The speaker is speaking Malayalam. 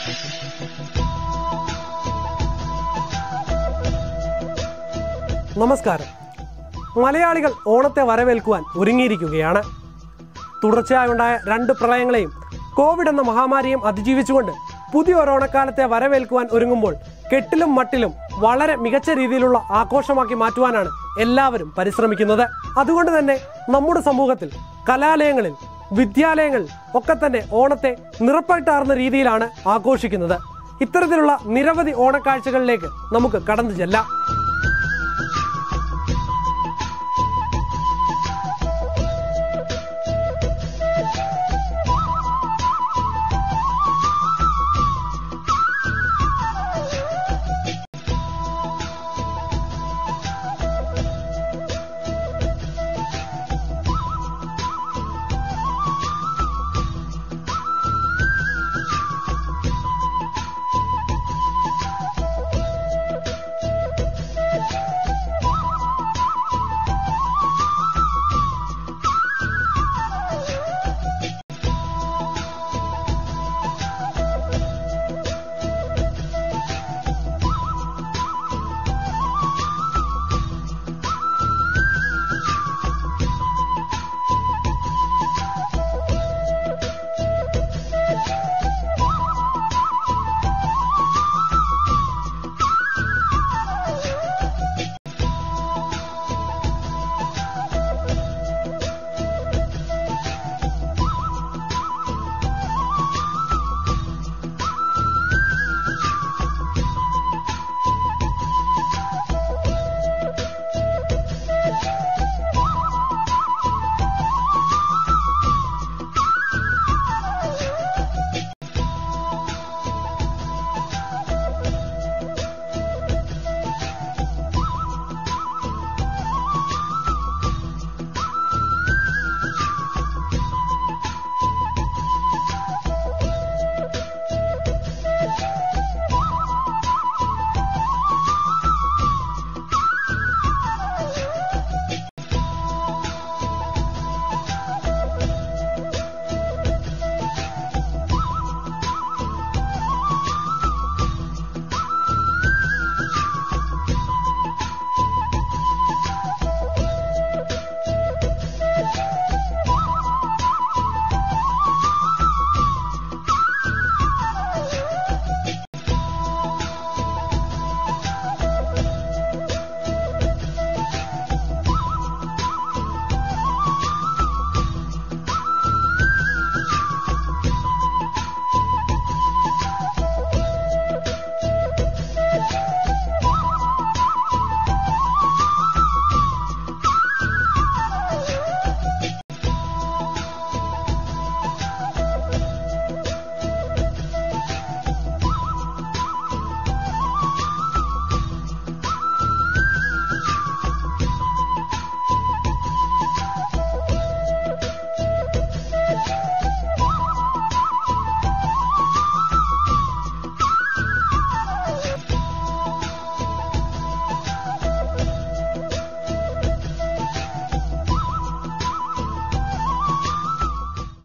നമസ്കാരം മലയാളികൾ ഓണത്തെ വരവേൽക്കുവാൻ ഒരുങ്ങിയിരിക്കുകയാണ് തുടർച്ചയായുണ്ടായ രണ്ട് പ്രളയങ്ങളെയും കോവിഡ് എന്ന മഹാമാരിയും അതിജീവിച്ചുകൊണ്ട് പുതിയ ഒരു ഓണക്കാലത്തെ വരവേൽക്കുവാൻ ഒരുങ്ങുമ്പോൾ കെട്ടിലും മട്ടിലും വളരെ മികച്ച രീതിയിലുള്ള ആഘോഷമാക്കി മാറ്റുവാനാണ് എല്ലാവരും പരിശ്രമിക്കുന്നത് അതുകൊണ്ട് തന്നെ നമ്മുടെ സമൂഹത്തിൽ കലാലയങ്ങളിൽ വിദ്യാലയങ്ങളിൽ ഒക്കെ തന്നെ ഓണത്തെ നിറപ്പട്ടാർന്ന രീതിയിലാണ് ആഘോഷിക്കുന്നത് ഇത്തരത്തിലുള്ള നിരവധി ഓണക്കാഴ്ചകളിലേക്ക് നമുക്ക് കടന്നു ചെല്ലാം